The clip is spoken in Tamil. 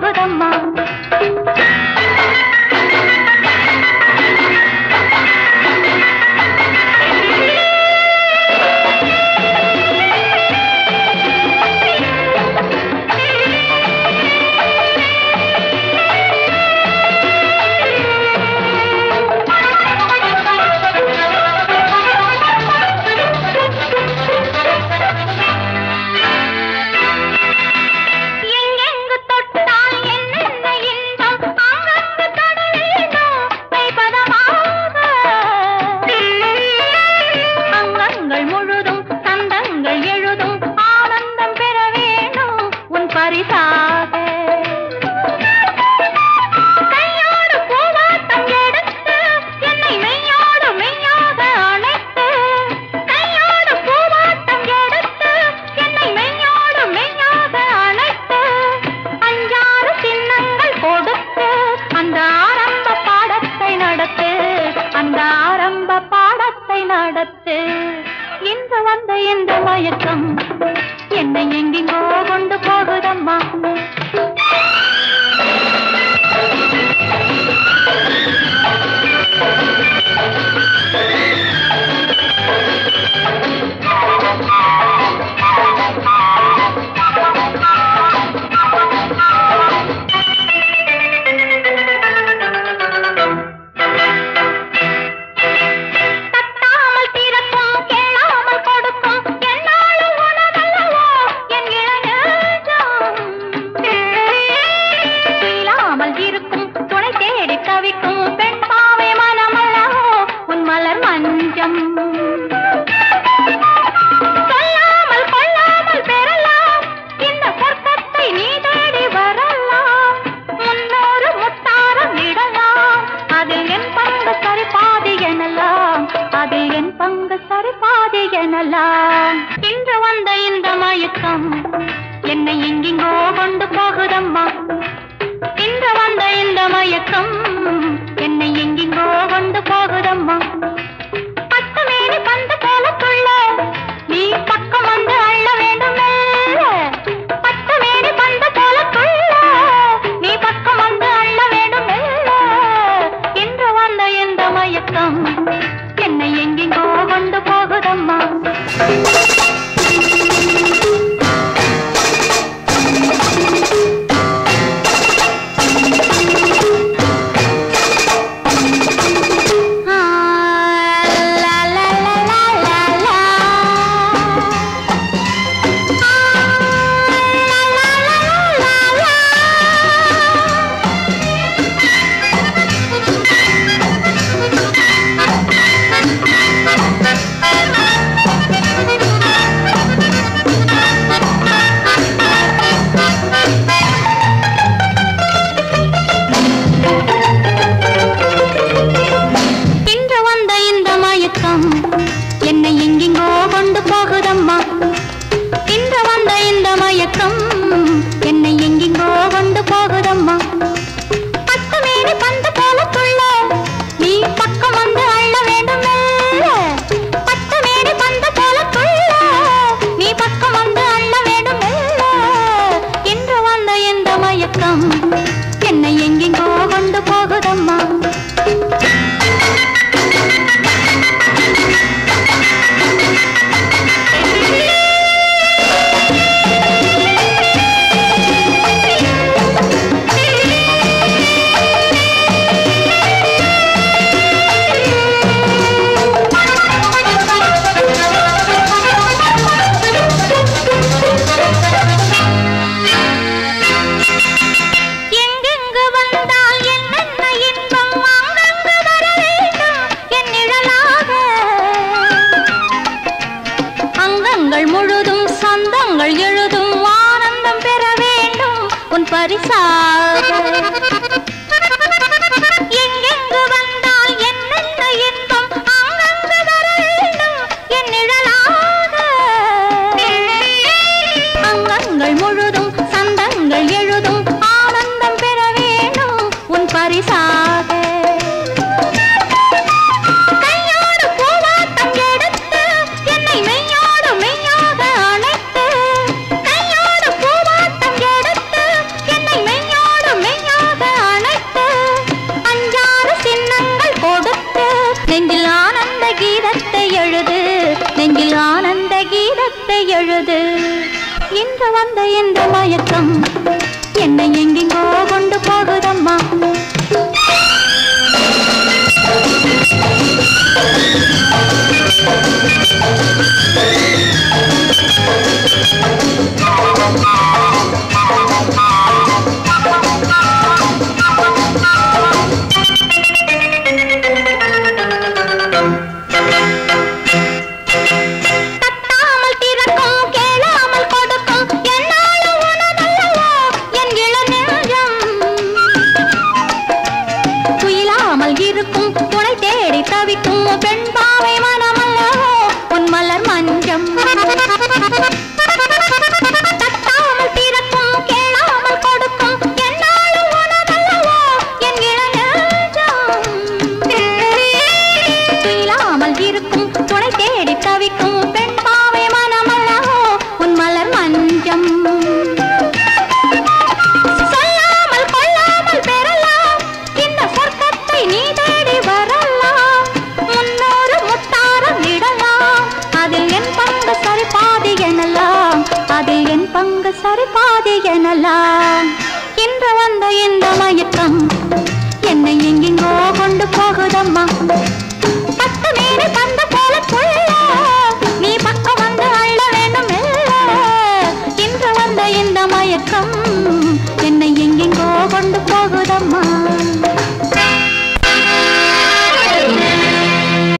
போகுதம்மா எங்கெங்கு தொட்டால் என்னென்ன இன்பம் அங்கங்கு தொட வேண்டும் கைப்பதமாக அங்கங்கள் முழுதும் சந்தங்கள் எழுதும் ஆனந்தம் பெற வேண்டும் உன் பரிசாக கையோடு பூவாட்டம் எடுத்து என்னை மெய்யோடு மெய்யாக அணைத்து கையோடு பூவாட்டம் எடுத்து என்னை மெய்யோடு மெய்யாக அணைத்து அஞ்சாறு சின்னங்கள் கொடுத்து அந்த ஆரம்ப பாடத்தை நடத்து அந்த ஆரம்ப பாடத்தை நடத்து இன்று வந்த இந்த மயக்கம் என்னை எங்கெங்கோ கொண்டு போகுதம்மா தட்டாமல் திறக்கும் கேளாமல் கொடுக்கும் என்னாலும் உனதல்லவோ என் இளைஞம் இல்லாமல் இருக்கும் துணை தேடி தவிக்கும் பெண் பாவை மனமல்லவோ உன் மலர் மஞ்சம் சொல்லாமல் கொள்ளாமல் பெறலாம் இந்த சொர்க்கத்தை நீ தேடி வரலாம் முன்னூறு முத்தாரம் இடலாம் அதில் என் பங்கு சரி பாதி எனலாம் அதில் என் பங்கு சரி பாதி எனலாம் இன்று வந்த இந்த மயக்கம் என்னை எங்கெங்கோ கொண்டு போகுதம்மா இன்று வந்த இந்த மயக்கம் என்னை எங்கெங்கோ கொண்டு போகுதம்மா பட்டு மேனி பந்து போல துள்ள நீ பக்கம் வந்து அள்ள வேண்டும் மெல்ல பட்டு மேனி பந்து போல துள்ள நீ பக்கம் வந்து அள்ள வேண்டும் மெல்ல இன்று வந்த இந்த மயக்கம் என்னை எங்கெங்கோ கொண்டு போகுதம்மா ஆ, லா, லா, லா, லா, லா, லா. ஆ, லா, லா, லா, லா, லா. இன்று வந்த இந்த மயக்கம் என்னை எங்கெங்கோ கொண்டு போகுதம்மா இன்று வந்த இந்த மயக்கம் என்னை எங்கெங்கோ கொண்டு போகுதம்மா பட்டு மேனி பந்து போல துள்ள நீ பக்கம் வந்து அள்ள வேண்டும் மெல்ல பட்டு மேனி பந்து போல துள்ள நீ பக்கம் வந்து அள்ள வேண்டும் மெல்ல இன்று வந்த இந்த மயக்கம் என்னை எங்கெங்கோ கொண்டு போகுதம்மா எங்கெங்கு வந்தால் என்னென்ன இன்பம் அங்கங்கு வர வேண்டும் என் நிழலாக அங்கங்கள் முழுதும் சொந்தங்கள் எழுதும் ஆனந்தம் பெற வேண்டும் உன் பரிசாக எங்கெங்கு வந்தால் என்னென்ன இன்பம் அங்கங்கு வர வேண்டும் என் நிழலாக அங்கங்கள் முழுதும் சந்தங்கள் எழுதும் ஆனந்தம் பெற வேண்டும் உன் பரிசாக கையோடு பூவாட்டம் எடுத்து என்னை மெய்யோடு மெய்யாக அணைத்து கையோடு பூவாட்டம் எடுத்து என்னை மெய்யோடு வந்த இந்த மயக்கம் என்னை எங்கெங்கோ கொண்டு போகுதம்மா தட்டாமல் திறக்கும் கேளாமல் கொடுக்கும் என்னாலும் உனதல்லவோ என் இளநெஞ்சம் துயிலாமல் இருக்கும் துணை தேடி தவிக்கும் பெண் பாவை மனமல்லவோ உன் மலர் மஞ்சம் தட்டாமல் திறக்கும் கேளாமல் கொடுக்கும் என்னாலும் உனதல்லவோ என் இளநெஞ்சம் துயிலாமல் இருக்கும் துணை தேடி தவிக்கும் பெண் பாவை மனமல்லவோ உன் மலர் மஞ்சம் சொல்லாமல் கொள்ளாமல் பெறலாம் இந்த சொர்க்கத்தை நீ தேடி வரலாம் முன்னூறு முத்தாரம் இடலாம் அதில் என் பங்கு சரி பாதி எனலாம் அதில் என் பங்கு சரி பாதி எனலாம் இன்று வந்த இந்த மயக்கம் என்னை எங்கெங்கோ கொண்டு போகுதம்மா பத்து மேலே பத்து